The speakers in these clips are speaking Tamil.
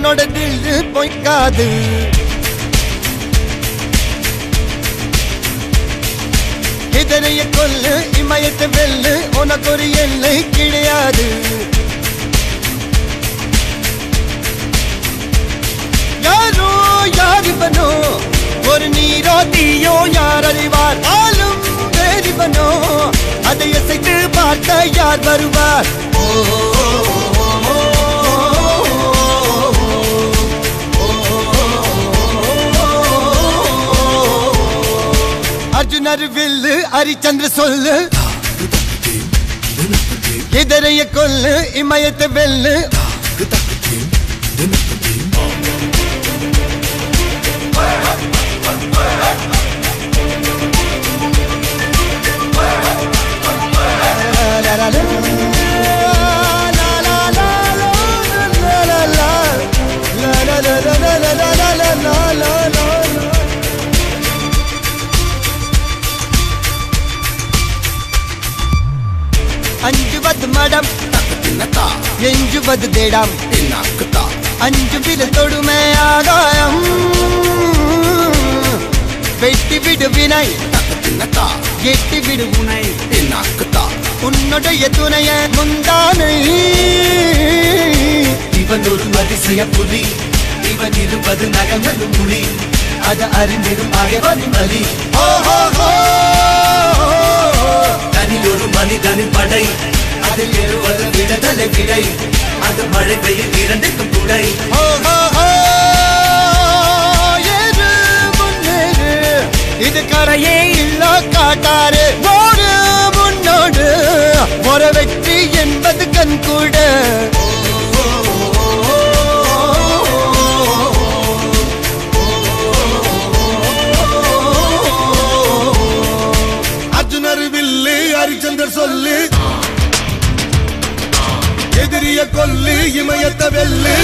உன்னோட தில்லு பொய்க்காது இதனைய கொல்லு இமயத்தை வெல்லு உனக்கு ஒரு எல்லை கிடையாது யாரோ யாரிவனோ ஒரு நீரோ தீயோ யார் அறிவார் ஆளும் வேறிவனோ அதை அசைத்து பார்க்க யார் வருவார் ஓ, ஓ, அர்ஜுனர் வில்லு ஹரிச்சந்திர சொல்லு இதரைய கொல்லு இமயத்தை வெல்லு அஞ்சுவது மடம் எஞ்சுவது தேடம் அஞ்சு வித தொடுமை ஆகாயம் வெட்டி விடு வினை எட்டி விடு உனை உன்னுடைய துணைய முந்தானை இவன் ஒரு அதிசய புலி இவன் இருப்பது நகங்களும் புலி அது அறிந்திடும் அகைவனின் வலி ஓ ஹோ ஹோ தனில் ஒரு மனிதனின் படை அதில் எழுவது விடுதலை விடை அது மழை பெய்யும் இரண்டுக்கும் துடை ஓ ஹோ ஹோ ஏறு முன்னேறு இது கரையே இல்ல காட்டாரு ஓடு முன்னோடு ஒரு வெற்றி என்பது கண் கூட அர்ஜுனர் வில்லு ஹரிச்சந்தர் சொல்லு எதிரிய கொல்லு இமயத்த வெல்லு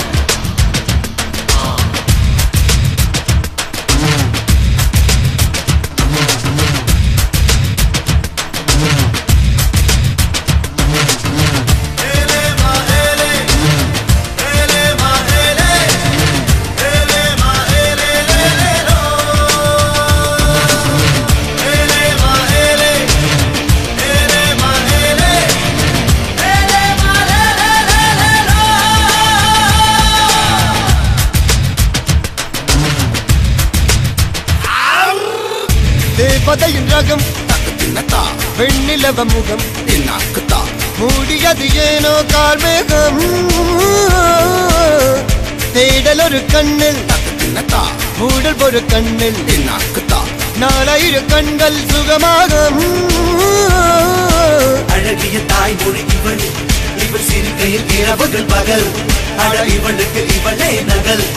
தேவதையின் ரகம் வெண்ணிலவ முகம் மூடியது ஏனோ கார்மேகம் தேடல் ஒரு கண்ணில் மூடல் ஒரு கண்ணில் நாலாயிர கண்கள் சுகமாக அழகிய தாய்மொழி இவள் இவள் சிரிக்கையில் இரவுகள் பகல் அழ இவளுக்கு இவளே நகல்